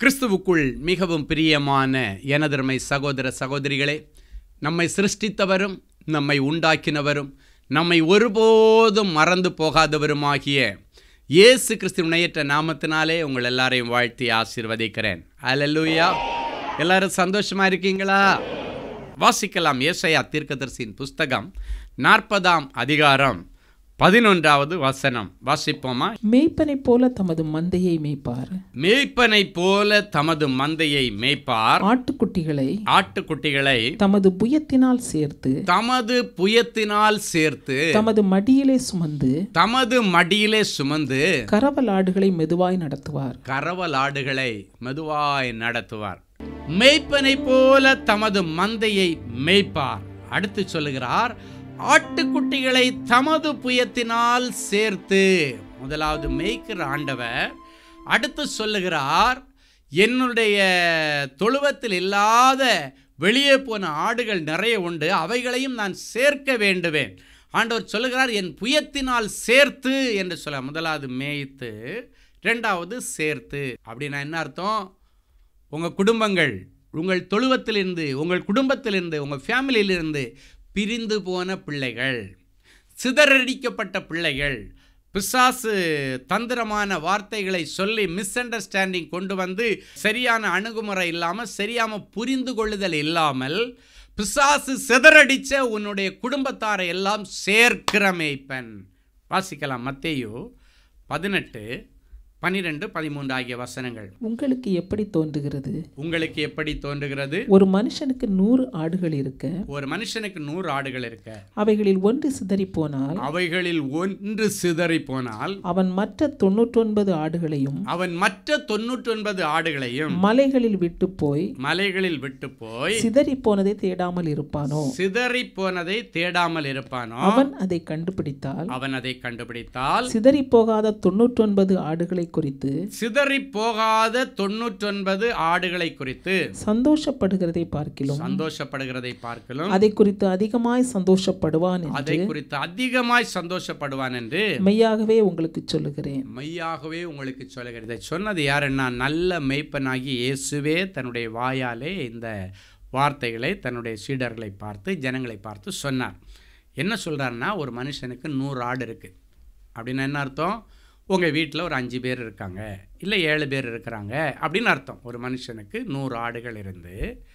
கிறிஸ்துவுக்குள் மிகவும் பிரியமான எனதருமை சகோதர சகோதரிகளே நம்மை சிருஷ்டித்தவரும் நம்மை உண்டாக்கினவரும் நம்மை ஒருபோதும் மறந்து போகாதவருமாகிய இயேசு கிறிஸ்துவின் இணையற்ற நாமத்தினாலே உங்கள் எல்லாரையும் வாழ்த்தி ஆசீர்வதிக்கிறேன் அல்லேலூயா எல்லாரும் சந்தோஷமா இருக்கீங்களா வாசிக்கலாம் ஏசையா தீர்க்கதரிசியின் புஸ்தகம் நாற்பதாம் அதிகாரம் பதினொன்றாவது வசனம் வாசிப்போமா மேய்ப்பனைப் போல தமது மந்தையை மேய்ப்பார் மேய்ப்பனைப் போல தமது மந்தையை மேய்ப்பார் ஆட்டுக்குட்டிகளை ஆட்டுக்குட்டிகளை தமது புயத்தினால் சேர்த்து தமது புயத்தினால் சேர்த்து தமது மடியிலே சுமந்து தமது மடியிலே சுமந்து கரவல் ஆடுகளை மெதுவாய் நடத்துவார் கரவல் ஆடுகளை மெதுவாய் நடத்துவார் மேய்ப்பனைப் போல தமது மந்தையை மேய்ப்பார் அடுத்து சொல்லுகிறார் ஆட்டுக்குட்டிகளை தமது புயத்தினால் சேர்த்து முதலாவது மேய்க்கிற ஆண்டவர் அடுத்து சொல்லுகிறார் என்னுடைய தொழுவத்தில் இல்லாத வெளியே போன ஆடுகள் நிறைய உண்டு அவைகளையும் நான் சேர்க்க வேண்டுவேன் ஆண்டவர் சொல்லுகிறார் என் புயத்தினால் சேர்த்து என்று சொல்ல முதலாவது மேய்த்து ரெண்டாவது சேர்த்து அப்படின்னா என்ன அர்த்தம் உங்கள் குடும்பங்கள் உங்கள் தொழுவத்திலிருந்து உங்கள் குடும்பத்திலிருந்து உங்கள் ஃபேமிலியிலிருந்து பிரிந்து போன பிள்ளைகள் சிதறடிக்கப்பட்ட பிள்ளைகள் பிசாசு தந்திரமான வார்த்தைகளை சொல்லி மிஸ் அண்டர்ஸ்டாண்டிங் கொண்டு வந்து சரியான அணுகுமுறை இல்லாமல் சரியாம புரிந்து கொள்ளுதல் இல்லாமல் பிசாசு சிதறடிச்ச உன்னுடைய குடும்பத்தாரை எல்லாம் சேர்க்கிற மேய்ப்பன் வாசிக்கலாம் மத்தேயு பதினெட்டு பன்னிரெண்டு பதிமூன்று ஆகிய வசனங்கள் உங்களுக்கு எப்படி தோன்றுகிறது உங்களுக்கு எப்படி தோன்றுகிறது ஒரு மனுஷனுக்கு நூறு ஆடுகள் இருக்க ஒரு மனுஷனுக்கு நூறு ஆடுகள் இருக்க அவைகளில் ஒன்று சிதறி போனால் அவைகளில் ஒன்று சிதறி போனால் அவன் மற்ற தொன்னூற்றொன்பது ஆடுகளையும் அவன் மற்ற தொண்ணூற்றி ஒன்பது ஆடுகளையும் மலைகளில் விட்டு போய் மலைகளில் விட்டு போய் சிதறி போனதை தேடாமல் இருப்பானோ சிதறி போனதை தேடாமல் இருப்பானோ அவன் அதை கண்டுபிடித்தால் அவன் அதை கண்டுபிடித்தால் சிதறி போகாத தொன்னூற்றொன்பது ஆடுகளை குறித்து சிதறி போகாத தொண்ணூற்றொன்பது ஆடுகளை குறித்து சந்தோஷப்படுகிறதை பார்க்கிலும் சந்தோஷப்படுகிறதை பார்க்கலும் அதை குறித்து அதிகமாய் சந்தோஷப்படுவான் என்று அதை குறித்து அதிகமாய் சந்தோஷப்படுவான் என்று மெய்யாகவே உங்களுக்கு சொல்லுகிறேன் மெய்யாகவே உங்களுக்கு சொல்லுகிறது இதை சொன்னது யாருன்னா நல்ல மெய்ப்பனாகி இயேசுவே தன்னுடைய வாயாலே இந்த வார்த்தைகளை தன்னுடைய சீடர்களை பார்த்து ஜனங்களை பார்த்து சொன்னார் என்ன சொல்கிறாருன்னா ஒரு மனுஷனுக்கு நூறு ஆடு இருக்குது அப்படின்னா என்ன அர்த்தம் உங்கள் வீட்டில் ஒரு அஞ்சு பேர் இருக்காங்க இல்லை ஏழு பேர் இருக்கிறாங்க அப்படின்னு அர்த்தம் ஒரு மனுஷனுக்கு நூறு ஆடுகள் இருந்து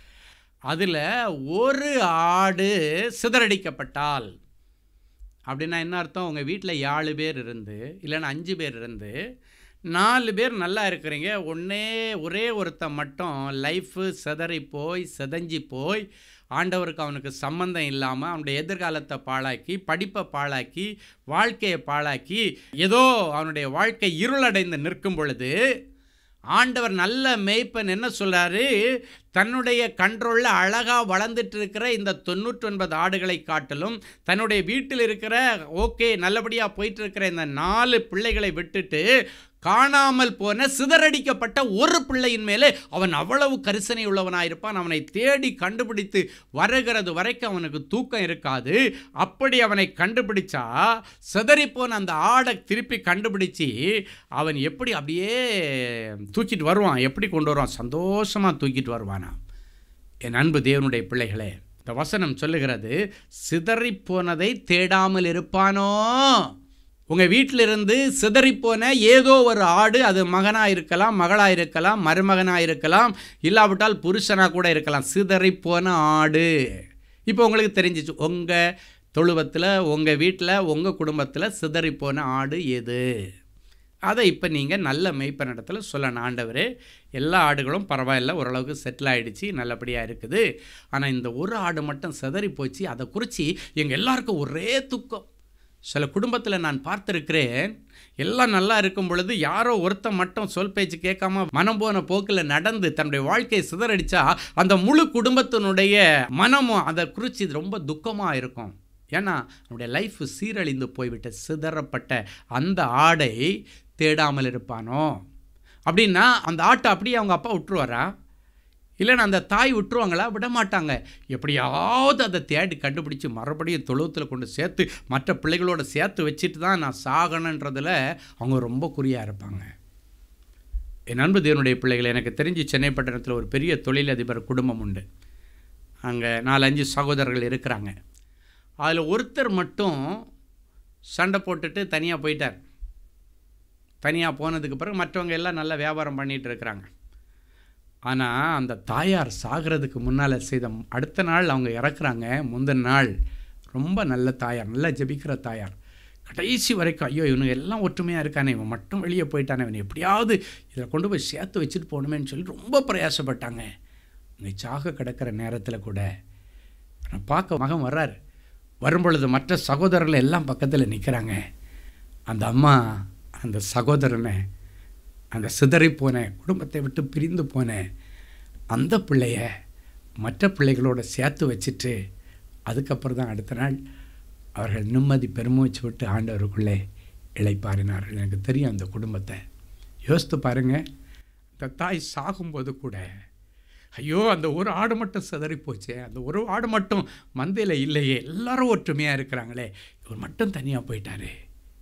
அதில் ஒரு ஆடு சிதறடிக்கப்பட்டால் அப்படின்னா என்ன அர்த்தம் உங்கள் வீட்டில் ஏழு பேர் இருந்து இல்லைன்னா அஞ்சு பேர் இருந்து நாலு பேர் நல்லா இருக்கிறீங்க ஒன்றே ஒரே ஒருத்தன் மட்டும் லைஃபு சிதறி போய் சிதஞ்சி போய் ஆண்டவருக்கு அவனுக்கு சம்பந்தம் இல்லாமல் அவனுடைய எதிர்காலத்தை பாழாக்கி படிப்பை பாழாக்கி வாழ்க்கையை பாழாக்கி ஏதோ அவனுடைய வாழ்க்கை இருளடைந்து நிற்கும் பொழுது ஆண்டவர் நல்ல மேய்ப்பன் என்ன சொல்றாரு தன்னுடைய கண்ட்ரோலில் அழகாக வளர்ந்துட்டு இருக்கிற இந்த தொண்ணூற்றொன்பது ஆடுகளை காட்டிலும் தன்னுடைய வீட்டில் இருக்கிற ஓகே நல்லபடியாக போயிட்டு இருக்கிற இந்த நாலு பிள்ளைகளை விட்டுட்டு காணாமல் போன சிதறடிக்கப்பட்ட ஒரு பிள்ளையின் மேலே அவன் அவ்வளவு கரிசனை உள்ளவனாயிருப்பான் அவனை தேடி கண்டுபிடித்து வருகிறது வரைக்கும் அவனுக்கு தூக்கம் இருக்காது அப்படி அவனை கண்டுபிடிச்சா சிதறிப்போன அந்த ஆடை திருப்பி கண்டுபிடிச்சி அவன் எப்படி அப்படியே தூக்கிட்டு வருவான் எப்படி கொண்டு வருவான் சந்தோஷமாக தூக்கிட்டு வருவானா என் அன்பு தேவனுடைய பிள்ளைகளே இந்த வசனம் சொல்லுகிறது சிதறிப்போனதை தேடாமல் இருப்பானோ உங்கள் வீட்டிலிருந்து சிதறிப்போன ஏதோ ஒரு ஆடு அது மகனாக இருக்கலாம் மகளாக இருக்கலாம் மருமகனாக இருக்கலாம் இல்லாவிட்டால் புருஷனாக கூட இருக்கலாம் சிதறிப்போன ஆடு இப்போ உங்களுக்கு தெரிஞ்சிச்சு உங்கள் தொழுவத்தில் உங்கள் வீட்டில் உங்கள் குடும்பத்தில் சிதறிப்போன ஆடு எது அதை இப்போ நீங்கள் நல்ல மெய்ப்பனிடத்தில் சொல்லணும் ஆண்டவரே எல்லா ஆடுகளும் பரவாயில்ல ஓரளவுக்கு செட்டில் ஆகிடுச்சு நல்லபடியாக இருக்குது ஆனால் இந்த ஒரு ஆடு மட்டும் சிதறி போச்சு அதை குறித்து எங்கள் எல்லாருக்கும் ஒரே துக்கம் சில குடும்பத்தில் நான் பார்த்துருக்கிறேன் எல்லாம் நல்லா இருக்கும் பொழுது யாரோ ஒருத்தன் மட்டும் சொல் பேச்சு கேட்காம மனம் போன போக்கில் நடந்து தன்னுடைய வாழ்க்கையை சிதறடிச்சா அந்த முழு குடும்பத்தினுடைய மனமும் அதை குறித்து இது ரொம்ப துக்கமாக இருக்கும் ஏன்னா அவனுடைய லைஃப் சீரழிந்து போய்விட்ட சிதறப்பட்ட அந்த ஆடை தேடாமல் இருப்பானோ அப்படின்னா அந்த ஆட்டை அப்படியே அவங்க அப்பா விட்டுருவாரா இல்லைன்னா அந்த தாய் விட்டுருவாங்களா விட மாட்டாங்க எப்படியாவது அதை தேடி கண்டுபிடிச்சி மறுபடியும் தொழுவத்தில் கொண்டு சேர்த்து மற்ற பிள்ளைகளோட சேர்த்து வச்சுட்டு தான் நான் சாகணுன்றதில் அவங்க ரொம்ப குறியாக இருப்பாங்க என் அன்பு தேவனுடைய பிள்ளைகள் எனக்கு தெரிஞ்சு சென்னை பட்டணத்தில் ஒரு பெரிய தொழிலதிபர் குடும்பம் உண்டு அங்கே நாலஞ்சு சகோதரர்கள் இருக்கிறாங்க அதில் ஒருத்தர் மட்டும் சண்டை போட்டுட்டு தனியாக போயிட்டார் தனியாக போனதுக்கு பிறகு மற்றவங்க எல்லாம் நல்லா வியாபாரம் பண்ணிகிட்டு இருக்கிறாங்க ஆனால் அந்த தாயார் சாகிறதுக்கு முன்னால் செய்த அடுத்த நாள் அவங்க இறக்குறாங்க முந்தின நாள் ரொம்ப நல்ல தாயார் நல்லா ஜெபிக்கிற தாயார் கடைசி வரைக்கும் ஐயோ இவனுங்க எல்லாம் ஒற்றுமையாக இருக்கானே இவன் மட்டும் வெளியே போயிட்டானே இவன் எப்படியாவது இதில் கொண்டு போய் சேர்த்து வச்சுட்டு போகணுமேன்னு சொல்லி ரொம்ப பிரயாசப்பட்டாங்க இங்கே சாக கிடக்கிற நேரத்தில் கூட நான் பார்க்க மகன் வர்றார் வரும்பொழுது மற்ற சகோதரர்கள் எல்லாம் பக்கத்தில் நிற்கிறாங்க அந்த அம்மா அந்த சகோதரனை அந்த சிதறி போன குடும்பத்தை விட்டு பிரிந்து போன அந்த பிள்ளைய மற்ற பிள்ளைகளோட சேர்த்து வச்சுட்டு அதுக்கப்புறம் தான் அடுத்த நாள் அவர்கள் நிம்மதி பெருமூச்சு விட்டு ஆண்டவருக்குள்ளே இளைப்பாறினார்கள் எனக்கு தெரியும் அந்த குடும்பத்தை யோசித்து பாருங்கள் இந்த தாய் சாகும்போது கூட ஐயோ அந்த ஒரு ஆடு மட்டும் சிதறி போச்சே அந்த ஒரு ஆடு மட்டும் மந்தையில் இல்லையே எல்லாரும் ஒற்றுமையாக இருக்கிறாங்களே இவர் மட்டும் தனியாக போயிட்டாரே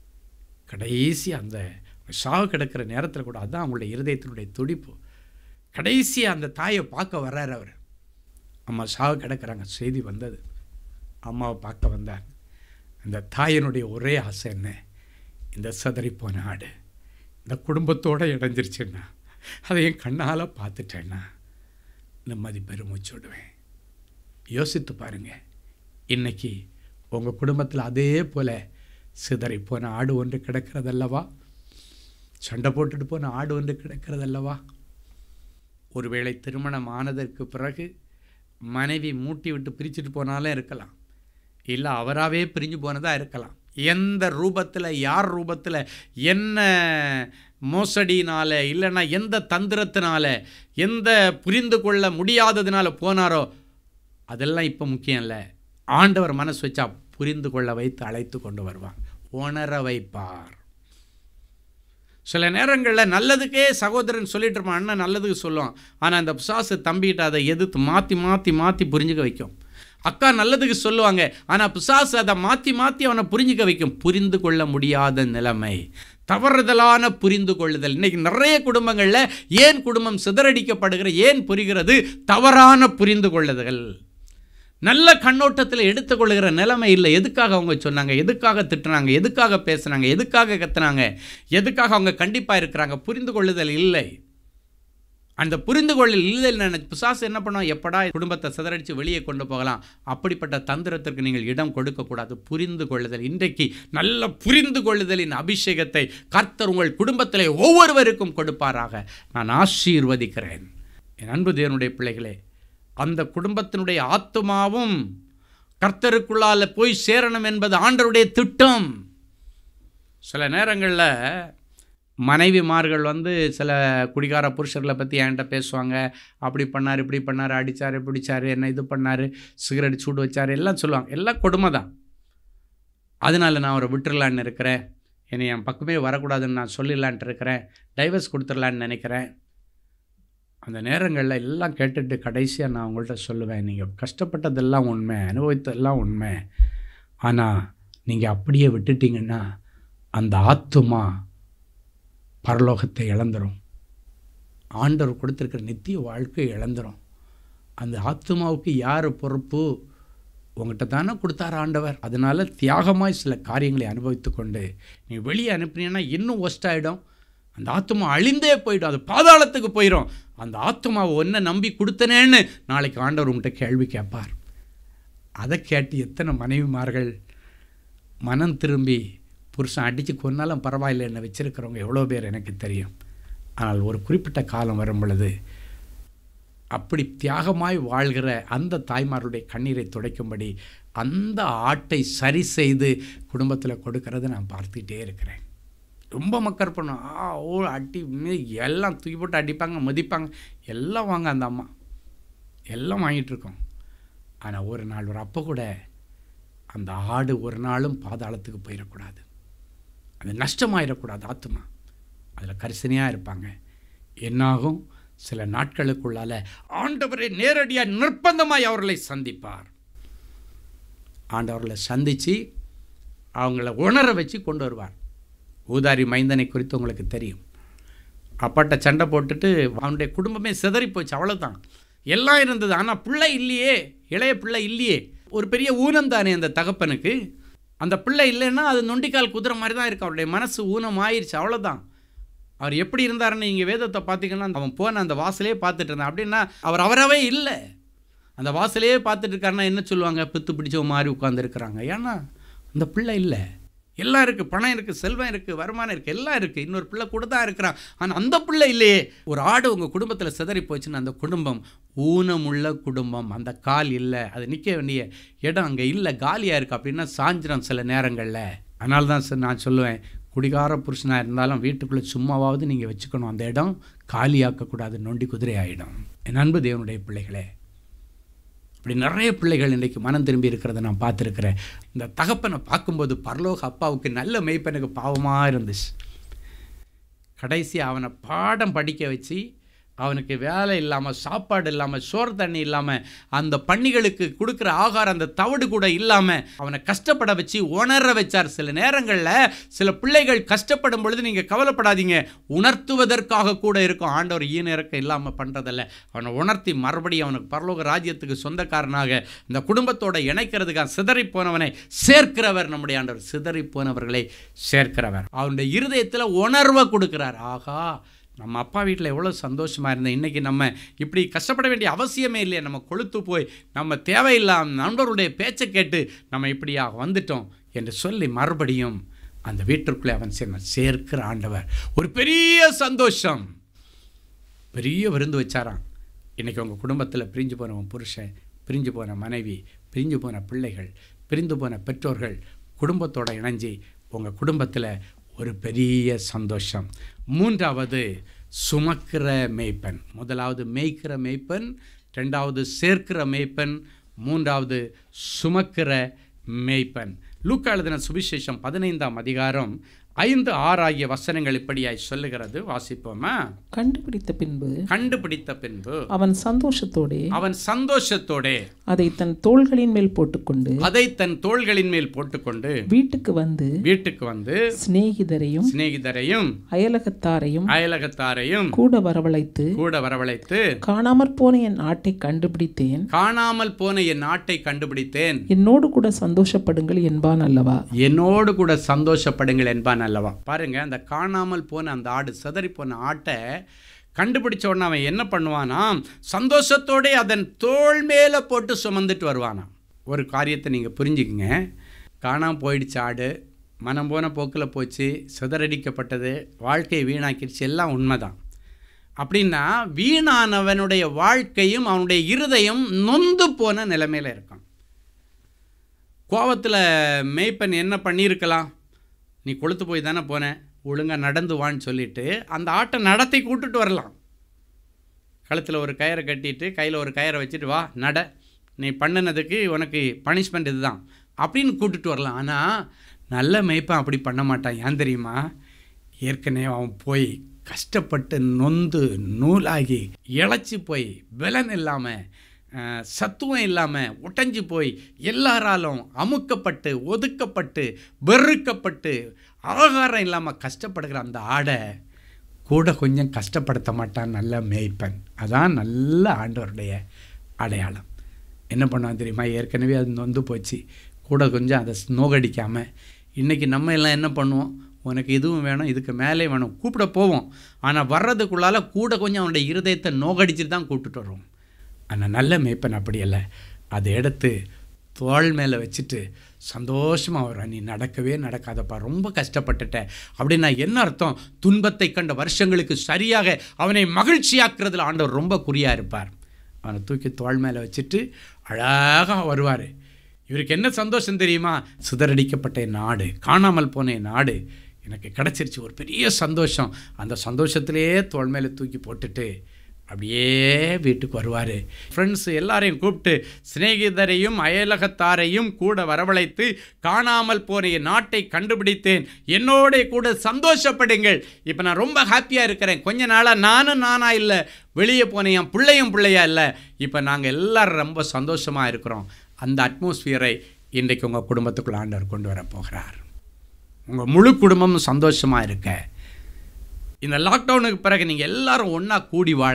கடைசி அந்த சாவு கிடக்கிற நேரத்தில் கூட அதுதான் அவங்களுடைய இருதயத்தினுடைய துடிப்பு கடைசி அந்த தாயை பார்க்க வர்றார் அவர் அம்மா சாவு கிடக்கிறாங்க செய்தி வந்தது அம்மாவை பார்க்க வந்தாங்க அந்த தாயினுடைய ஒரே ஆசை என்ன இந்த சதறி போன ஆடு இந்த குடும்பத்தோடு இடைஞ்சிருச்சுன்னா அதை என் கண்ணால் பார்த்துட்டேன்னா நிம்மதி பெருமூச்சு விடுவேன் யோசித்து பாருங்கள் இன்றைக்கி உங்கள் குடும்பத்தில் அதே போல் சிதறி போன ஆடு ஒன்று கிடக்கிறதல்லவா சண்டை போட்டுட்டு போன ஆடு ஒன்று கிடக்கிறதல்லவா ஒருவேளை திருமணம் ஆனதற்கு பிறகு மனைவி மூட்டி விட்டு பிரிச்சுட்டு போனாலும் இருக்கலாம் இல்லை அவராகவே பிரிஞ்சு போனதாக இருக்கலாம் எந்த ரூபத்தில் யார் ரூபத்தில் என்ன மோசடியினால் இல்லைன்னா எந்த தந்திரத்தினால எந்த புரிந்து கொள்ள முடியாததுனால போனாரோ அதெல்லாம் இப்போ முக்கியம் இல்லை ஆண்டவர் மனசு வச்சா புரிந்து கொள்ள வைத்து அழைத்து கொண்டு வருவார் உணர வைப்பார் சில நேரங்களில் நல்லதுக்கே சகோதரன் சொல்லிட்டு இருப்பான் அண்ணன் நல்லதுக்கு சொல்லுவான் ஆனால் அந்த பிசாசு தம்பிகிட்ட அதை எதிர்த்து மாற்றி மாற்றி மாற்றி புரிஞ்சுக்க வைக்கும் அக்கா நல்லதுக்கு சொல்லுவாங்க ஆனால் பிசாசு அதை மாற்றி மாற்றி அவனை புரிஞ்சுக்க வைக்கும் புரிந்து கொள்ள முடியாத நிலைமை தவறுதலான புரிந்து கொள்ளுதல் இன்றைக்கி நிறைய குடும்பங்களில் ஏன் குடும்பம் சிதறடிக்கப்படுகிற ஏன் புரிகிறது தவறான புரிந்து கொள்ளுதல் நல்ல கண்ணோட்டத்தில் எடுத்துக்கொள்கிற நிலைமை இல்லை எதுக்காக அவங்க சொன்னாங்க எதுக்காக திட்டுனாங்க எதுக்காக பேசுனாங்க எதுக்காக கத்துனாங்க எதுக்காக அவங்க கண்டிப்பாக இருக்கிறாங்க புரிந்து கொள்ளுதல் இல்லை அந்த புரிந்து கொள்ளல் இல்லை பிசாசு என்ன பண்ணோம் எப்படா குடும்பத்தை சிதறடித்து வெளியே கொண்டு போகலாம் அப்படிப்பட்ட தந்திரத்திற்கு நீங்கள் இடம் கொடுக்கக்கூடாது புரிந்து கொள்ளுதல் இன்றைக்கு நல்ல புரிந்து கொள்ளுதலின் அபிஷேகத்தை கர்த்தர் உங்கள் குடும்பத்திலே ஒவ்வொருவருக்கும் கொடுப்பாராக நான் ஆசீர்வதிக்கிறேன் என் அன்பு தேவனுடைய பிள்ளைகளே அந்த குடும்பத்தினுடைய ஆத்மாவும் கர்த்தருக்குள்ளால் போய் சேரணும் என்பது ஆண்டருடைய திட்டம் சில நேரங்களில் மனைவிமார்கள் வந்து சில குடிகார புருஷர்களை பற்றி என்கிட்ட பேசுவாங்க அப்படி பண்ணார் இப்படி பண்ணார் அடித்தார் பிடிச்சார் என்ன இது பண்ணார் சிகரெட் சூடு வச்சார் எல்லாம் சொல்லுவாங்க எல்லாம் கொடுமை தான் அதனால் நான் அவரை விட்டுறலான்னு இருக்கிறேன் என்னை என் பக்கமே வரக்கூடாதுன்னு நான் சொல்லிடலான்ட்டு இருக்கிறேன் டைவர்ஸ் கொடுத்துடலான்னு நினைக்கிறேன் அந்த நேரங்களில் எல்லாம் கேட்டுட்டு கடைசியாக நான் உங்கள்கிட்ட சொல்லுவேன் நீங்கள் கஷ்டப்பட்டதெல்லாம் உண்மை அனுபவித்ததெல்லாம் உண்மை ஆனால் நீங்கள் அப்படியே விட்டுட்டீங்கன்னா அந்த ஆத்துமா பரலோகத்தை இழந்துடும் ஆண்டவர் கொடுத்துருக்கிற நித்திய வாழ்க்கை இழந்துடும் அந்த ஆத்மாவுக்கு யார் பொறுப்பு உங்கள்கிட்ட தானே கொடுத்தார் ஆண்டவர் அதனால் தியாகமாய் சில காரியங்களை அனுபவித்து கொண்டு நீ வெளியே அனுப்பினீங்கன்னா இன்னும் ஒஸ்டாயிடும் அந்த ஆத்மா அழிந்தே போயிடும் அது பாதாளத்துக்கு போயிடும் அந்த ஆத்மாவை ஒன்றை நம்பி கொடுத்தனேன்னு நாளைக்கு ஆண்டவர் உங்கள்கிட்ட கேள்வி கேட்பார் அதை கேட்டு எத்தனை மனைவிமார்கள் மனம் திரும்பி புருஷன் அடித்து கொன்னாலும் பரவாயில்லை என்னை வச்சுருக்கிறவங்க எவ்வளோ பேர் எனக்கு தெரியும் ஆனால் ஒரு குறிப்பிட்ட காலம் வரும் பொழுது அப்படி தியாகமாய் வாழ்கிற அந்த தாய்மாருடைய கண்ணீரை துடைக்கும்படி அந்த ஆட்டை சரி செய்து குடும்பத்தில் கொடுக்கறத நான் பார்த்துக்கிட்டே இருக்கிறேன் ரொம்ப மக்கர் பண்ணும் ஆ ஓ அடி எல்லாம் தூக்கி போட்டு அடிப்பாங்க மதிப்பாங்க எல்லாம் வாங்க அந்த அம்மா எல்லாம் வாங்கிட்டுருக்கோம் ஆனால் ஒரு நாள் ஒரு அப்போ கூட அந்த ஆடு ஒரு நாளும் பாதாளத்துக்கு போயிடக்கூடாது அது நஷ்டமாயிடக்கூடாது ஆத்மா அதில் கரிசனையாக இருப்பாங்க என்னாகும் சில நாட்களுக்குள்ளால ஆண்டவரை நேரடியாக நிர்பந்தமாய் அவர்களை சந்திப்பார் ஆண்டவர்களை சந்தித்து அவங்கள உணர வச்சு கொண்டு வருவார் ஊதாரி மைந்தனை குறித்து உங்களுக்கு தெரியும் அப்பாட்ட சண்டை போட்டுட்டு அவனுடைய குடும்பமே சிதறி போச்சு அவ்வளோதான் எல்லாம் இருந்தது ஆனால் பிள்ளை இல்லையே இளைய பிள்ளை இல்லையே ஒரு பெரிய ஊனம் தானே அந்த தகப்பனுக்கு அந்த பிள்ளை இல்லைன்னா அது நொண்டிக்கால் குதிரை மாதிரி தான் இருக்கு அவருடைய மனசு ஊனம் ஆயிடுச்சு அவ்வளோதான் அவர் எப்படி இருந்தாருன்னு நீங்கள் வேதத்தை பார்த்தீங்கன்னா அவன் போன அந்த வாசலே பார்த்துட்டு இருந்தான் அப்படின்னா அவர் அவராகவே இல்லை அந்த வாசலே பார்த்துட்டு இருக்காருன்னா என்ன சொல்லுவாங்க பித்து பிடிச்ச மாதிரி உட்காந்துருக்குறாங்க ஏன்னா அந்த பிள்ளை இல்லை எல்லாம் இருக்குது பணம் இருக்குது செல்வம் இருக்குது வருமானம் இருக்குது எல்லாம் இருக்குது இன்னொரு பிள்ளை கூட தான் இருக்கிறான் ஆனால் அந்த பிள்ளை இல்லையே ஒரு ஆடு உங்கள் குடும்பத்தில் சிதறி போச்சுன்னா அந்த குடும்பம் ஊனமுள்ள குடும்பம் அந்த கால் இல்லை அது நிற்க வேண்டிய இடம் அங்கே இல்லை காலியாக இருக்குது அப்படின்னா சாஞ்சிரம் சில நேரங்களில் அதனால தான் சார் நான் சொல்லுவேன் குடிகார புருஷனாக இருந்தாலும் வீட்டுக்குள்ளே சும்மாவாவது நீங்கள் வச்சுக்கணும் அந்த இடம் காலியாக்கக்கூடாது நொண்டி குதிரை ஆகிடும் என் அன்பு தேவனுடைய பிள்ளைகளே இப்படி நிறைய பிள்ளைகள் இன்றைக்கு மனம் திரும்பி இருக்கிறத நான் பார்த்துருக்குறேன் இந்த தகப்பனை பார்க்கும்போது பரலோக அப்பாவுக்கு நல்ல மெய்ப்பனுக்கு பாவமாக இருந்துச்சு கடைசி அவனை பாடம் படிக்க வச்சு அவனுக்கு வேலை இல்லாமல் சாப்பாடு இல்லாமல் சோறு தண்ணி இல்லாமல் அந்த பன்னிகளுக்கு கொடுக்குற ஆகாரம் அந்த தவிடு கூட இல்லாமல் அவனை கஷ்டப்பட வச்சு உணர வச்சார் சில நேரங்களில் சில பிள்ளைகள் கஷ்டப்படும் பொழுது நீங்கள் கவலைப்படாதீங்க உணர்த்துவதற்காக கூட இருக்கும் ஆண்டவர் ஈன இறக்கம் இல்லாமல் பண்ணுறதில்ல அவனை உணர்த்தி மறுபடியும் அவனுக்கு பரலோக ராஜ்யத்துக்கு சொந்தக்காரனாக இந்த குடும்பத்தோட இணைக்கிறதுக்காக சிதறி போனவனை சேர்க்கிறவர் நம்முடைய ஆண்டவர் சிதறி போனவர்களை சேர்க்கிறவர் அவனுடைய இருதயத்தில் உணர்வை கொடுக்கிறார் ஆகா நம்ம அப்பா வீட்டில் எவ்வளோ சந்தோஷமாக இருந்தேன் இன்றைக்கி நம்ம இப்படி கஷ்டப்பட வேண்டிய அவசியமே இல்லையே நம்ம கொளுத்து போய் நம்ம தேவையில்லாம நண்பருடைய பேச்சை கேட்டு நம்ம இப்படியாக வந்துட்டோம் என்று சொல்லி மறுபடியும் அந்த வீட்டிற்குள்ளே அவன் சேர்ந்த சேர்க்கிற ஆண்டவர் ஒரு பெரிய சந்தோஷம் பெரிய விருந்து வச்சாராம் இன்றைக்கி உங்கள் குடும்பத்தில் பிரிஞ்சு போன உன் புருஷன் பிரிஞ்சு போன மனைவி பிரிஞ்சு போன பிள்ளைகள் பிரிந்து போன பெற்றோர்கள் குடும்பத்தோடு இணைஞ்சி உங்கள் குடும்பத்தில் ஒரு பெரிய சந்தோஷம் மூன்றாவது சுமக்கிற மேய்ப்பன் முதலாவது மேய்க்கிற மேய்ப்பன் ரெண்டாவது சேர்க்கிற மேய்ப்பன் மூன்றாவது சுமக்கிற மேய்ப்பன் லூக்கா எழுதின சுவிசேஷம் பதினைந்தாம் அதிகாரம் ஐந்து ஆறு ஆகிய வசனங்கள் இப்படியாய் சொல்லுகிறது வாசிப்போமா கண்டுபிடித்த பின்பு கண்டுபிடித்த பின்பு அவன் சந்தோஷத்தோடே அவன் சந்தோஷத்தோடே அதை தன் தோள்களின் மேல் போட்டுக்கொண்டு அதை தன் தோள்களின் மேல் போட்டுக்கொண்டு வீட்டுக்கு வந்து வீட்டுக்கு வந்து சிநேகிதரையும் சிநேகிதரையும் அயலகத்தாரையும் அயலகத்தாரையும் கூட வரவழைத்து கூட வரவழைத்து காணாமற் போன என் ஆட்டை கண்டுபிடித்தேன் காணாமல் போன என் நாட்டை கண்டுபிடித்தேன் என்னோடு கூட சந்தோஷப்படுங்கள் என்பான் அல்லவா என்னோடு கூட சந்தோஷப்படுங்கள் என்பான் அல்லவா பாருங்க அந்த காணாமல் போன அந்த ஆடு சிதறி போன ஆட்டை கண்டுபிடிச்ச உடனே அவன் என்ன பண்ணுவானாம் சந்தோஷத்தோடே அதன் தோள் மேலே போட்டு சுமந்துட்டு வருவானாம் ஒரு காரியத்தை நீங்கள் புரிஞ்சுக்குங்க காணாமல் போயிடுச்சு ஆடு மனம் போன போக்கில் போச்சு சிதறடிக்கப்பட்டது வாழ்க்கையை வீணாக்கிடுச்சு எல்லாம் உண்மைதான் அப்படின்னா வீணானவனுடைய வாழ்க்கையும் அவனுடைய இருதயம் நொந்து போன நிலைமையில் இருக்கான் கோவத்தில் மேய்ப்பன் என்ன பண்ணியிருக்கலாம் நீ கொளுத்து போய் தானே போனேன் ஒழுங்காக நடந்து வான்னு சொல்லிட்டு அந்த ஆட்டை நடத்தி கூட்டுட்டு வரலாம் கழுத்தில் ஒரு கயிறை கட்டிட்டு கையில் ஒரு கயிறை வச்சுட்டு வா நட நீ பண்ணினதுக்கு உனக்கு பனிஷ்மெண்ட் இதுதான் அப்படின்னு கூட்டுட்டு வரலாம் ஆனால் நல்ல மேய்ப்பன் அப்படி பண்ண மாட்டான் ஏன் தெரியுமா ஏற்கனவே அவன் போய் கஷ்டப்பட்டு நொந்து நூலாகி இழைச்சி போய் பலன் இல்லாமல் அஹ், சத்துவம் இல்லாமல் உடைஞ்சு போய் எல்லாராலும் அமுக்கப்பட்டு ஒதுக்கப்பட்டு வெறுக்கப்பட்டு ஆகாரம் இல்லாமல் கஷ்டப்படுகிற அந்த ஆடை கூட கொஞ்சம் கஷ்டப்படுத்த மாட்டான் நல்ல மேய்ப்பன் அதான் நல்ல ஆண்டவருடைய அடையாளம் என்ன பண்ணுவான் தெரியுமா ஏற்கனவே அது நொந்து போச்சு கூட கொஞ்சம் அதை நோகடிக்காமல் இன்றைக்கி நம்ம எல்லாம் என்ன பண்ணுவோம் உனக்கு இதுவும் வேணும் இதுக்கு மேலே வேணும் கூப்பிட போவோம் ஆனால் வர்றதுக்குள்ளால கூட கொஞ்சம் அவனுடைய இருதயத்தை நோகடிச்சிட்டு தான் கூப்பிட்டுட்டு வருவோம் ஆனால் நல்ல மேய்ப்பன் அப்படி இல்லை அதை எடுத்து தோள் மேலே வச்சுட்டு சந்தோஷமாக வரும் நீ நடக்கவே நடக்காதப்பா ரொம்ப கஷ்டப்பட்டுட்ட அப்படின்னா என்ன அர்த்தம் துன்பத்தை கண்ட வருஷங்களுக்கு சரியாக அவனை மகிழ்ச்சியாக்குறதுல ஆண்டவர் ரொம்ப குறியாக இருப்பார் அவனை தூக்கி தோள் மேலே வச்சுட்டு அழகாக வருவார் இவருக்கு என்ன சந்தோஷம் தெரியுமா சிதறடிக்கப்பட்ட என் நாடு காணாமல் போன என் நாடு எனக்கு கிடச்சிருச்சு ஒரு பெரிய சந்தோஷம் அந்த சந்தோஷத்திலேயே தோள் மேலே தூக்கி போட்டுட்டு அப்படியே வீட்டுக்கு வருவார் ஃப்ரெண்ட்ஸ் எல்லாரையும் கூப்பிட்டு சிநேகிதரையும் அயலகத்தாரையும் கூட வரவழைத்து காணாமல் போன என் நாட்டை கண்டுபிடித்தேன் என்னோட கூட சந்தோஷப்படுங்கள் இப்போ நான் ரொம்ப ஹாப்பியாக இருக்கிறேன் கொஞ்ச நாளாக நானும் நானா இல்லை வெளியே போன என் பிள்ளையும் பிள்ளையா இல்லை இப்போ நாங்கள் எல்லாரும் ரொம்ப சந்தோஷமாக இருக்கிறோம் அந்த அட்மாஸ்பியரை இன்றைக்கு உங்கள் குடும்பத்துக்குள்ள ஆண்டவர் கொண்டு வர போகிறார் உங்கள் முழு குடும்பமும் சந்தோஷமாக இருக்க இந்த லாக்டவுனுக்கு பிறகு நீங்கள் எல்லாரும் ஒன்றா கூடி வாழ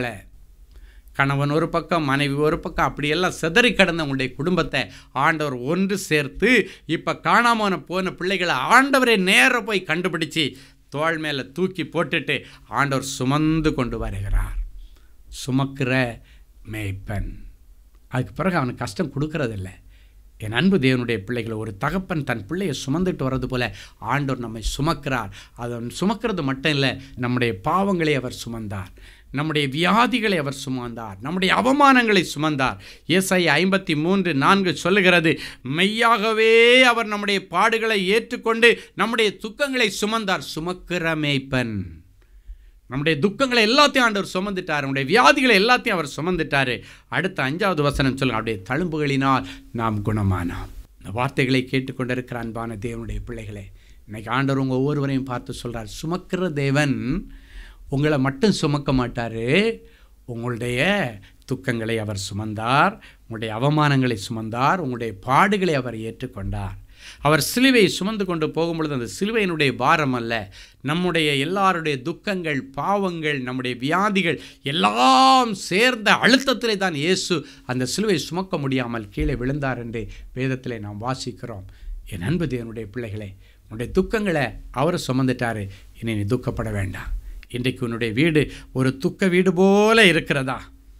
கணவன் ஒரு பக்கம் மனைவி ஒரு பக்கம் அப்படியெல்லாம் சிதறி கிடந்த உங்களுடைய குடும்பத்தை ஆண்டவர் ஒன்று சேர்த்து இப்போ காணாம போன பிள்ளைகளை ஆண்டவரை நேர போய் கண்டுபிடிச்சு தோள் மேலே தூக்கி போட்டுட்டு ஆண்டவர் சுமந்து கொண்டு வருகிறார் சுமக்கிற மேய்ப்பன் அதுக்கு பிறகு அவனுக்கு கஷ்டம் கொடுக்கறதில்ல என் அன்பு தேவனுடைய பிள்ளைகளை ஒரு தகப்பன் தன் பிள்ளையை சுமந்துட்டு வர்றது போல ஆண்டவர் நம்மை சுமக்கிறார் அதை சுமக்கிறது மட்டும் இல்லை நம்முடைய பாவங்களை அவர் சுமந்தார் நம்முடைய வியாதிகளை அவர் சுமந்தார் நம்முடைய அவமானங்களை சுமந்தார் ஏசை ஐம்பத்தி மூன்று நான்கு சொல்லுகிறது மெய்யாகவே அவர் நம்முடைய பாடுகளை ஏற்றுக்கொண்டு நம்முடைய துக்கங்களை சுமந்தார் சுமக்கிற மேய்ப்பன் நம்முடைய துக்கங்களை எல்லாத்தையும் ஆண்டவர் சுமந்துட்டார் நம்முடைய வியாதிகளை எல்லாத்தையும் அவர் சுமந்துட்டார் அடுத்த அஞ்சாவது வசனம் சொல்லுங்க அவருடைய தழும்புகளினால் நாம் குணமானோம் இந்த வார்த்தைகளை கேட்டுக்கொண்டிருக்கிற அன்பான தேவனுடைய பிள்ளைகளே இன்னைக்கு ஆண்டவர் உங்கள் ஒவ்வொருவரையும் பார்த்து சொல்கிறார் சுமக்கிற தேவன் உங்களை மட்டும் சுமக்க மாட்டார் உங்களுடைய துக்கங்களை அவர் சுமந்தார் உங்களுடைய அவமானங்களை சுமந்தார் உங்களுடைய பாடுகளை அவர் ஏற்றுக்கொண்டார் அவர் சிலுவையை சுமந்து கொண்டு போகும்பொழுது அந்த சிலுவையினுடைய பாரம் அல்ல நம்முடைய எல்லாருடைய துக்கங்கள் பாவங்கள் நம்முடைய வியாதிகள் எல்லாம் சேர்ந்த அழுத்தத்திலே தான் இயேசு அந்த சிலுவை சுமக்க முடியாமல் கீழே விழுந்தார் என்று வேதத்திலே நாம் வாசிக்கிறோம் என் அன்பு தேவனுடைய பிள்ளைகளே உன்னுடைய துக்கங்களை அவர் சுமந்துட்டாரு இனி நீ துக்கப்பட வேண்டாம் இன்றைக்கு உன்னுடைய வீடு ஒரு துக்க வீடு போல இருக்கிறதா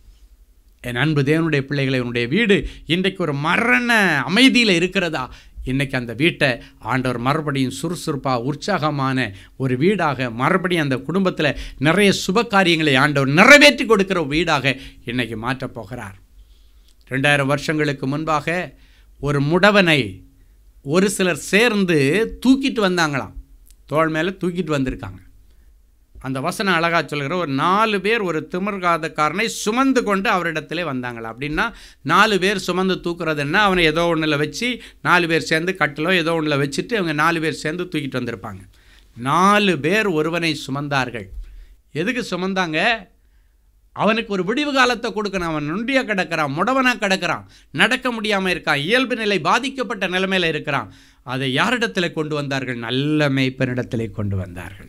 என் அன்பு தேவனுடைய பிள்ளைகளை உன்னுடைய வீடு இன்றைக்கு ஒரு மரண அமைதியில் இருக்கிறதா இன்றைக்கி அந்த வீட்டை ஆண்டவர் மறுபடியும் சுறுசுறுப்பாக உற்சாகமான ஒரு வீடாக மறுபடியும் அந்த குடும்பத்தில் நிறைய சுப காரியங்களை ஆண்டவர் நிறைவேற்றி கொடுக்கிற வீடாக இன்றைக்கி மாற்றப் போகிறார் ரெண்டாயிரம் வருஷங்களுக்கு முன்பாக ஒரு முடவனை ஒரு சிலர் சேர்ந்து தூக்கிட்டு வந்தாங்களாம் தோள் மேலே தூக்கிட்டு வந்திருக்காங்க அந்த வசனம் அழகாக சொல்கிற ஒரு நாலு பேர் ஒரு திமிர்காதக்காரனை சுமந்து கொண்டு அவரிடத்திலே வந்தாங்களா அப்படின்னா நாலு பேர் சுமந்து தூக்குறதுன்னா அவனை ஏதோ ஒன்றில் வச்சு நாலு பேர் சேர்ந்து கட்டிலோ ஏதோ ஒன்றில் வச்சுட்டு அவங்க நாலு பேர் சேர்ந்து தூக்கிட்டு வந்திருப்பாங்க நாலு பேர் ஒருவனை சுமந்தார்கள் எதுக்கு சுமந்தாங்க அவனுக்கு ஒரு விடிவு காலத்தை கொடுக்கணும் அவன் நொண்டியாக கிடக்கிறான் முடவனாக கிடக்கிறான் நடக்க முடியாமல் இருக்கான் இயல்பு நிலை பாதிக்கப்பட்ட நிலைமையில் இருக்கிறான் அதை யாரிடத்தில் கொண்டு வந்தார்கள் நல்ல மேய்ப்பனிடத்திலே கொண்டு வந்தார்கள்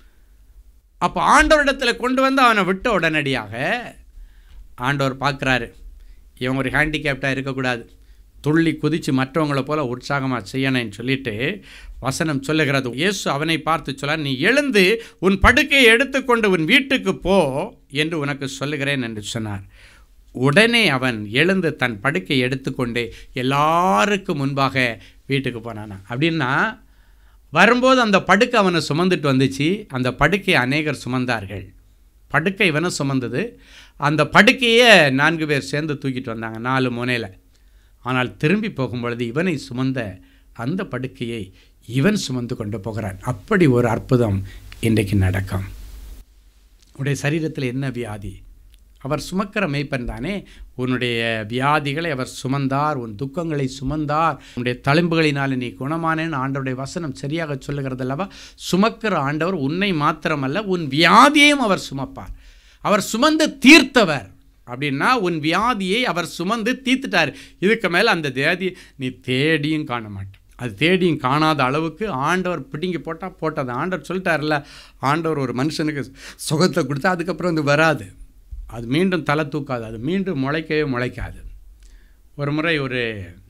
அப்போ ஆண்டவரிடத்தில் கொண்டு வந்து அவனை விட்ட உடனடியாக ஆண்டவர் பார்க்குறாரு இவன் ஒரு ஹேண்டிகேப்டாக இருக்கக்கூடாது துள்ளி குதித்து மற்றவங்களை போல உற்சாகமாக செய்யணும்னு சொல்லிட்டு வசனம் சொல்லுகிறது இயேசு அவனை பார்த்து சொல்ல நீ எழுந்து உன் படுக்கையை எடுத்துக்கொண்டு உன் வீட்டுக்கு போ என்று உனக்கு சொல்லுகிறேன் என்று சொன்னார் உடனே அவன் எழுந்து தன் படுக்கையை எடுத்துக்கொண்டு எல்லாருக்கும் முன்பாக வீட்டுக்கு போனானா அப்படின்னா வரும்போது அந்த படுக்கை அவனை சுமந்துட்டு வந்துச்சு அந்த படுக்கையை அநேகர் சுமந்தார்கள் படுக்கை இவனை சுமந்தது அந்த படுக்கையை நான்கு பேர் சேர்ந்து தூக்கிட்டு வந்தாங்க நாலு முனையில் ஆனால் திரும்பி போகும்பொழுது இவனை சுமந்த அந்த படுக்கையை இவன் சுமந்து கொண்டு போகிறான் அப்படி ஒரு அற்புதம் இன்றைக்கு நடக்கும் உடைய சரீரத்தில் என்ன வியாதி அவர் சுமக்கிற மெய்ப்பன் தானே உன்னுடைய வியாதிகளை அவர் சுமந்தார் உன் துக்கங்களை சுமந்தார் உன்னுடைய தழும்புகளினால் நீ குணமானேன்னு ஆண்டவருடைய வசனம் சரியாக சொல்லுகிறது அல்லவா சுமக்கிற ஆண்டவர் உன்னை மாத்திரமல்ல உன் வியாதியையும் அவர் சுமப்பார் அவர் சுமந்து தீர்த்தவர் அப்படின்னா உன் வியாதியை அவர் சுமந்து தீர்த்துட்டார் இதுக்கு மேலே அந்த வியாதியை நீ தேடியும் காண மாட்டேன் அது தேடியும் காணாத அளவுக்கு ஆண்டவர் பிடுங்கி போட்டால் போட்டது ஆண்டவர் சொல்லிட்டார்ல ஆண்டவர் ஒரு மனுஷனுக்கு சுகத்தை கொடுத்தா அதுக்கப்புறம் அது வராது அது மீண்டும் தலை தூக்காது அது மீண்டும் முளைக்கவே முளைக்காது ஒரு முறை ஒரு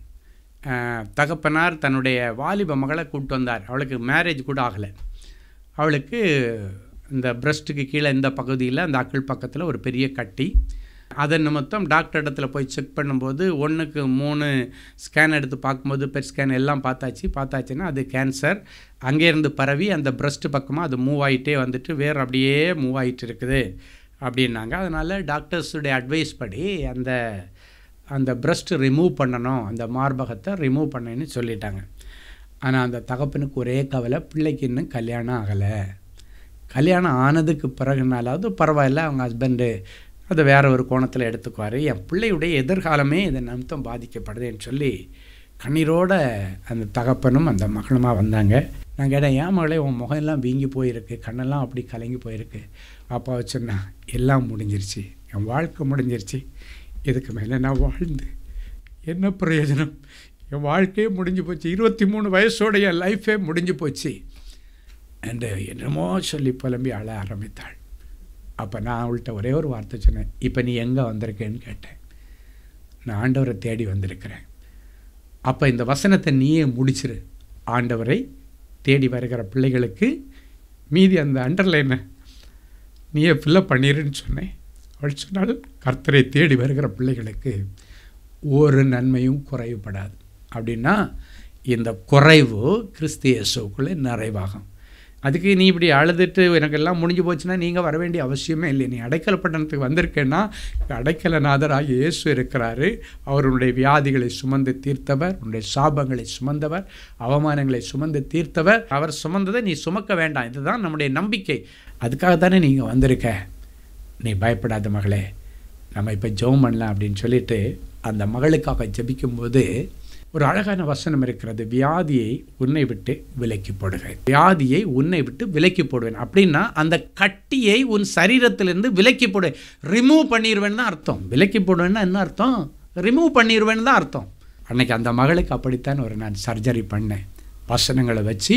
தகப்பனார் தன்னுடைய வாலிப மகளை கூப்பிட்டு வந்தார் அவளுக்கு மேரேஜ் கூட ஆகலை அவளுக்கு இந்த பிரஸ்ட்டுக்கு கீழே இந்த பகுதியில் அந்த அக்கள் பக்கத்தில் ஒரு பெரிய கட்டி அதன் நிமித்தம் டாக்டர் இடத்துல போய் செக் பண்ணும்போது ஒன்றுக்கு மூணு ஸ்கேன் எடுத்து பார்க்கும்போது பெட் ஸ்கேன் எல்லாம் பார்த்தாச்சு பார்த்தாச்சுன்னா அது கேன்சர் அங்கேருந்து பரவி அந்த பிரஸ்ட் பக்கமாக அது மூவ் ஆகிட்டே வந்துட்டு வேறு அப்படியே மூவ் ஆகிட்டு இருக்குது அப்படின்னாங்க அதனால் டாக்டர்ஸுடைய அட்வைஸ் படி அந்த அந்த பிரஸ்ட் ரிமூவ் பண்ணணும் அந்த மார்பகத்தை ரிமூவ் பண்ணணும்னு சொல்லிட்டாங்க ஆனால் அந்த தகப்பனுக்கு ஒரே கவலை பிள்ளைக்கு இன்னும் கல்யாணம் ஆகலை கல்யாணம் ஆனதுக்கு பிறகுனாலாவது பரவாயில்ல அவங்க ஹஸ்பண்டு அதை வேற ஒரு கோணத்தில் எடுத்துக்குவார் என் பிள்ளையுடைய எதிர்காலமே இதை நிமித்தம் பாதிக்கப்படுதுன்னு சொல்லி கண்ணீரோட அந்த தகப்பனும் அந்த மகளுமாக வந்தாங்க நான் கேட்டேன் ஏன் மகளே உன் முகம் எல்லாம் வீங்கி போயிருக்கு கண்ணெல்லாம் அப்படி கலங்கி போயிருக்கு அப்பா வச்சுன்னா எல்லாம் முடிஞ்சிருச்சு என் வாழ்க்கை முடிஞ்சிருச்சு இதுக்கு மேலே நான் வாழ்ந்து என்ன பிரயோஜனம் என் வாழ்க்கையே முடிஞ்சு போச்சு இருபத்தி மூணு வயசோட என் லைஃபே முடிஞ்சு போச்சு என்று என்னமோ சொல்லி புலம்பி அழ ஆரம்பித்தாள் அப்போ நான் அவள்கிட்ட ஒரே ஒரு வார்த்தை சொன்னேன் இப்போ நீ எங்கே வந்திருக்கேன்னு கேட்டேன் நான் ஆண்டவரை தேடி வந்திருக்கிறேன் அப்போ இந்த வசனத்தை நீயே முடிச்சிரு ஆண்டவரை தேடி வருகிற பிள்ளைகளுக்கு மீதி அந்த அண்டர்லைனை நீயே ஃபில்லப் பண்ணிருன்னு சொன்னேன் அவள் சொன்னால் கர்த்தரை தேடி வருகிற பிள்ளைகளுக்கு ஒரு நன்மையும் குறைவுபடாது அப்படின்னா இந்த குறைவு கிறிஸ்து இயேசுக்குள்ளே நிறைவாகும் அதுக்கு நீ இப்படி அழுதுட்டு எனக்கெல்லாம் முடிஞ்சு போச்சுன்னா நீங்கள் வர வேண்டிய அவசியமே இல்லை நீ அடைக்கல பட்டணத்துக்கு வந்திருக்கேன்னா அடைக்கலநாதராக இயேசு இருக்கிறாரு அவருடைய வியாதிகளை சுமந்து தீர்த்தவர் உன்னுடைய சாபங்களை சுமந்தவர் அவமானங்களை சுமந்து தீர்த்தவர் அவர் சுமந்ததை நீ சுமக்க வேண்டாம் இதுதான் நம்முடைய நம்பிக்கை அதுக்காக தானே நீங்கள் வந்திருக்க நீ பயப்படாத மகளே நம்ம இப்போ ஜெபம் பண்ணலாம் அப்படின்னு சொல்லிட்டு அந்த மகளுக்காக ஜெபிக்கும்போது ஒரு அழகான வசனம் இருக்கிறது வியாதியை உன்னை விட்டு விலக்கி போடுவேன் வியாதியை உன்னை விட்டு விலக்கி போடுவேன் அப்படின்னா அந்த கட்டியை உன் சரீரத்திலிருந்து விலக்கி போடுவேன் ரிமூவ் பண்ணிடுவேன் தான் அர்த்தம் விலக்கி போடுவேன்னா என்ன அர்த்தம் ரிமூவ் பண்ணிடுவேன்னு தான் அர்த்தம் அன்னைக்கு அந்த மகளுக்கு அப்படித்தான் ஒரு நான் சர்ஜரி பண்ணேன் வசனங்களை வச்சு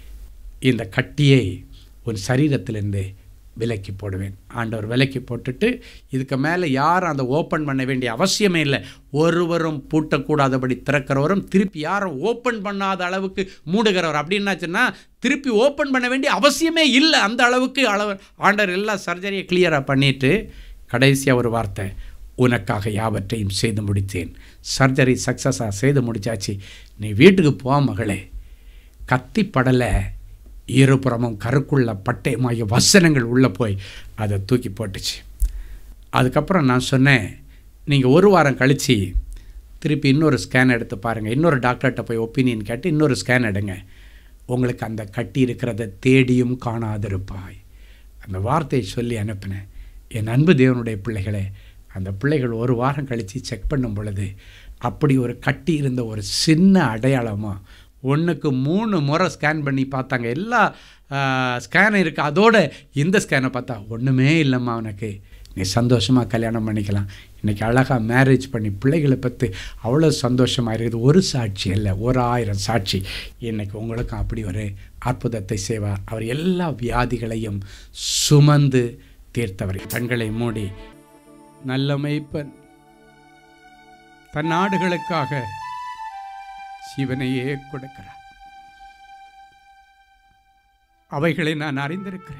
இந்த கட்டியை உன் சரீரத்திலிருந்து விலக்கி போடுவேன் ஆண்டவர் விலக்கி போட்டுட்டு இதுக்கு மேலே யாரும் அதை ஓப்பன் பண்ண வேண்டிய அவசியமே இல்லை ஒருவரும் பூட்டக்கூடாதபடி திறக்கிறவரும் திருப்பி யாரும் ஓப்பன் பண்ணாத அளவுக்கு மூடுகிறவர் அப்படின்னாச்சுன்னா திருப்பி ஓப்பன் பண்ண வேண்டிய அவசியமே இல்லை அந்த அளவுக்கு அளவு ஆண்டவர் எல்லா சர்ஜரியை கிளியராக பண்ணிவிட்டு கடைசியாக ஒரு வார்த்தை உனக்காக யாவற்றையும் செய்து முடித்தேன் சர்ஜரி சக்ஸஸாக செய்து முடிச்சாச்சு நீ வீட்டுக்கு போ மகளே கத்தி படலை இருபுறமும் கருக்குள்ள பட்டயமாகிய வசனங்கள் உள்ளே போய் அதை தூக்கி போட்டுச்சு அதுக்கப்புறம் நான் சொன்னேன் நீங்கள் ஒரு வாரம் கழித்து திருப்பி இன்னொரு ஸ்கேன் எடுத்து பாருங்கள் இன்னொரு டாக்டர்கிட்ட போய் ஒப்பீனியன் கேட்டு இன்னொரு ஸ்கேன் எடுங்க உங்களுக்கு அந்த கட்டி இருக்கிறத தேடியும் காணாதிருப்பாய் அந்த வார்த்தையை சொல்லி அனுப்பினேன் என் அன்பு தேவனுடைய பிள்ளைகளே அந்த பிள்ளைகள் ஒரு வாரம் கழித்து செக் பண்ணும் பொழுது அப்படி ஒரு கட்டி இருந்த ஒரு சின்ன அடையாளமாக ஒன்றுக்கு மூணு முறை ஸ்கேன் பண்ணி பார்த்தாங்க எல்லா ஸ்கேனும் இருக்குது அதோட இந்த ஸ்கேனை பார்த்தா ஒன்றுமே இல்லைம்மா அவனுக்கு நீ சந்தோஷமாக கல்யாணம் பண்ணிக்கலாம் இன்றைக்கி அழகாக மேரேஜ் பண்ணி பிள்ளைகளை பற்றி அவ்வளோ சந்தோஷமாக இருக்குது ஒரு சாட்சி இல்லை ஒரு ஆயிரம் சாட்சி இன்றைக்கி உங்களுக்கும் அப்படி ஒரு அற்புதத்தை செய்வார் அவர் எல்லா வியாதிகளையும் சுமந்து தீர்த்தவர் கண்களை மூடி நல்ல மெய்ப்பன் தன் நாடுகளுக்காக ஜீவனையே கொடுக்கிறார் அவைகளை நான் அறிந்திருக்கிறேன்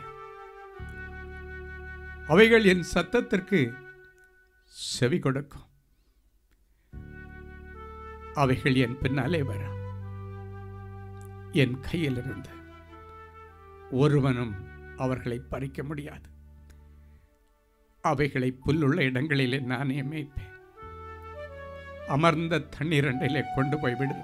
அவைகள் என் சத்தத்திற்கு செவி கொடுக்கும் அவைகள் என் பின்னாலே வர என் கையில் இருந்த ஒருவனும் அவர்களை பறிக்க முடியாது அவைகளை புல்லுள்ள இடங்களிலே நானே மேய்ப்பேன் அமர்ந்த தண்ணீரண்டையிலே கொண்டு போய் விடு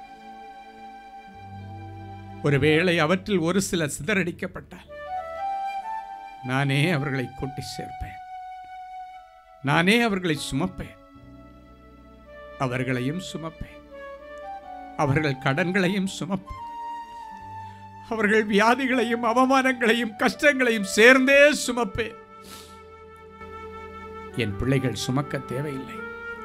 ஒருவேளை அவற்றில் ஒரு சில சிதறடிக்கப்பட்டால் நானே அவர்களை கூட்டி சேர்ப்பேன் நானே அவர்களை சுமப்பேன் அவர்களையும் சுமப்பேன் அவர்கள் கடன்களையும் சுமப்பேன் அவர்கள் வியாதிகளையும் அவமானங்களையும் கஷ்டங்களையும் சேர்ந்தே சுமப்பேன் என் பிள்ளைகள் சுமக்க தேவையில்லை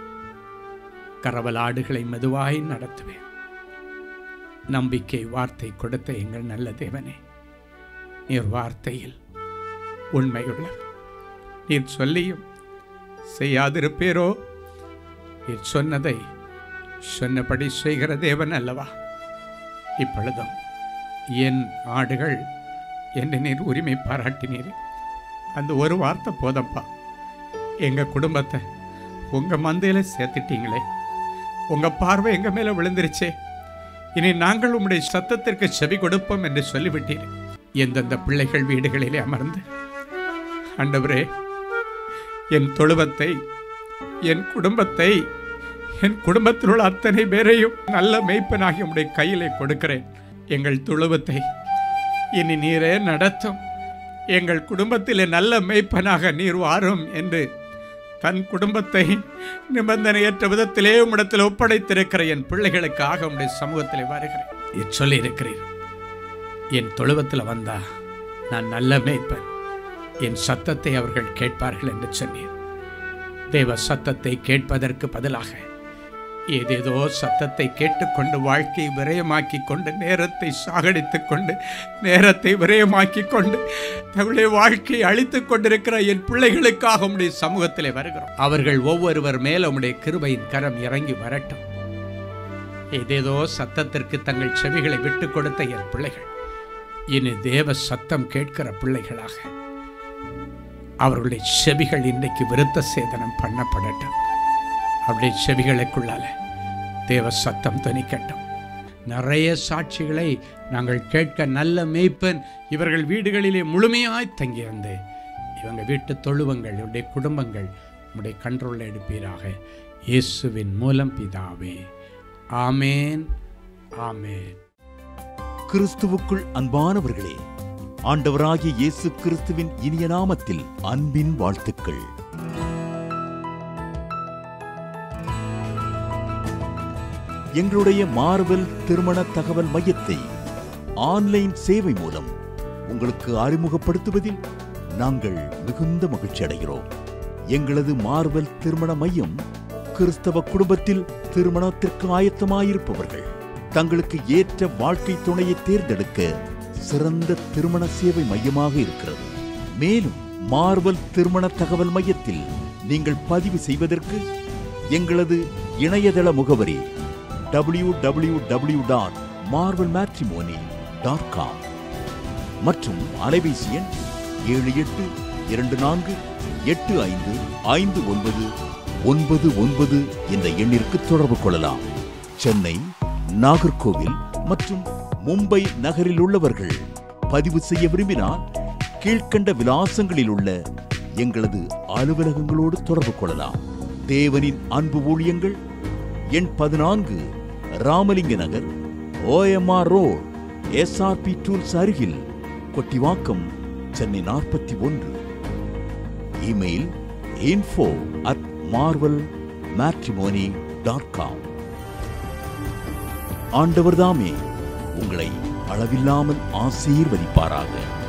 கரவல் ஆடுகளை மெதுவாய் நடத்துவேன் நம்பிக்கை வார்த்தை கொடுத்த எங்கள் நல்ல தேவனே நீர் வார்த்தையில் உண்மையுள்ளவர் நீர் சொல்லியும் செய்யாதிருப்பேரோ நீர் சொன்னதை சொன்னபடி செய்கிற தேவன் அல்லவா இப்பொழுதும் என் ஆடுகள் என்று நீர் உரிமை பாராட்டினீர் அந்த ஒரு வார்த்தை போதப்பா எங்கள் குடும்பத்தை உங்கள் மந்தையில் சேர்த்துட்டீங்களே உங்கள் பார்வை எங்கள் மேலே விழுந்துருச்சே இனி நாங்கள் உம்முடைய சத்தத்திற்கு செவி கொடுப்போம் என்று சொல்லிவிட்டீர் எந்தெந்த பிள்ளைகள் வீடுகளிலே அமர்ந்து ஆண்டவரே என் தொழுவத்தை என் குடும்பத்தை என் குடும்பத்தில் உள்ள அத்தனை பேரையும் நல்ல மெய்ப்பனாகி உம்முடைய கையிலே கொடுக்கிறேன் எங்கள் தொழுவத்தை இனி நீரே நடத்தும் எங்கள் குடும்பத்திலே நல்ல மெய்ப்பனாக நீர் வாரும் என்று தன் குடும்பத்தை நிபந்தனையற்ற விதத்திலே உம்மிடத்தில் ஒப்படைத்திருக்கிற என் பிள்ளைகளுக்காக உம்முடைய சமூகத்திலே வருகிறேன் இது சொல்லி இருக்கிறீர் என் தொழுவத்தில் வந்தா நான் நல்ல மேய்ப்பன் என் சத்தத்தை அவர்கள் கேட்பார்கள் என்று சொன்னீர் தேவ சத்தத்தை கேட்பதற்கு பதிலாக ஏதேதோ சத்தத்தை கேட்டுக்கொண்டு வாழ்க்கையை விரயமாக்கி கொண்டு நேரத்தை சாகடித்துக் கொண்டு நேரத்தை விரயமாக்கி கொண்டு தங்களுடைய வாழ்க்கையை அழித்துக் கொண்டிருக்கிற என் பிள்ளைகளுக்காக உம்முடைய சமூகத்திலே வருகிறோம் அவர்கள் ஒவ்வொருவர் மேல உம்முடைய கிருபையின் கரம் இறங்கி வரட்டும் ஏதேதோ சத்தத்திற்கு தங்கள் செவிகளை விட்டுக் கொடுத்த என் பிள்ளைகள் இனி தேவ சத்தம் கேட்கிற பிள்ளைகளாக அவர்களுடைய செவிகள் இன்றைக்கு விருத்த சேதனம் பண்ணப்படட்டும் அவருடைய செவிகளுக்குள்ளால தேவ சத்தம் துணிக்கட்டும் நிறைய சாட்சிகளை நாங்கள் கேட்க நல்ல மேய்ப்பன் இவர்கள் வீடுகளிலே முழுமையாய் தங்கியிருந்து இவங்க வீட்டு தொழுவங்கள் இவருடைய குடும்பங்கள் உடைய கண்ட்ரோலில் எடுப்பீராக இயேசுவின் மூலம் பிதாவே ஆமேன் ஆமேன் கிறிஸ்துவுக்குள் அன்பானவர்களே ஆண்டவராகிய இயேசு கிறிஸ்துவின் இனிய நாமத்தில் அன்பின் வாழ்த்துக்கள் எங்களுடைய மார்வெல் திருமண தகவல் மையத்தை ஆன்லைன் சேவை மூலம் உங்களுக்கு அறிமுகப்படுத்துவதில் நாங்கள் மிகுந்த மகிழ்ச்சி அடைகிறோம் எங்களது மார்வெல் திருமண மையம் கிறிஸ்தவ குடும்பத்தில் திருமணத்திற்கு ஆயத்தமாயிருப்பவர்கள் தங்களுக்கு ஏற்ற வாழ்க்கை துணையை தேர்ந்தெடுக்க சிறந்த திருமண சேவை மையமாக இருக்கிறது மேலும் மார்வல் திருமண தகவல் மையத்தில் நீங்கள் பதிவு செய்வதற்கு எங்களது இணையதள முகவரி W W W dot Marvel Matrimony dot com மற்றும் அலைபேசி எண் ஏழு எட்டு இரண்டு நான்கு எட்டு ஐந்து ஐந்து ஒன்பது ஒன்பது ஒன்பது என்ற எண்ணிற்கு தொடர்பு கொள்ளலாம் சென்னை நாகர்கோவில் மற்றும் மும்பை நகரில் உள்ளவர்கள் பதிவு செய்ய விரும்பினால் கீழ்க்கண்ட விலாசங்களில் உள்ள எங்களது அலுவலகங்களோடு தொடர்பு கொள்ளலாம் தேவனின் அன்பு ஊழியங்கள் எண் பதினான்கு Ramalinga Nagar OMR road SRP tools அருகில் கொட்டிவாக்கம் சென்னை நாற்பத்தி ஒன்று email info at Marvel Matrimony dot com ஆண்டவர்தாமே உங்களை அளவில்லாமல் ஆசீர்வதிப்பாராக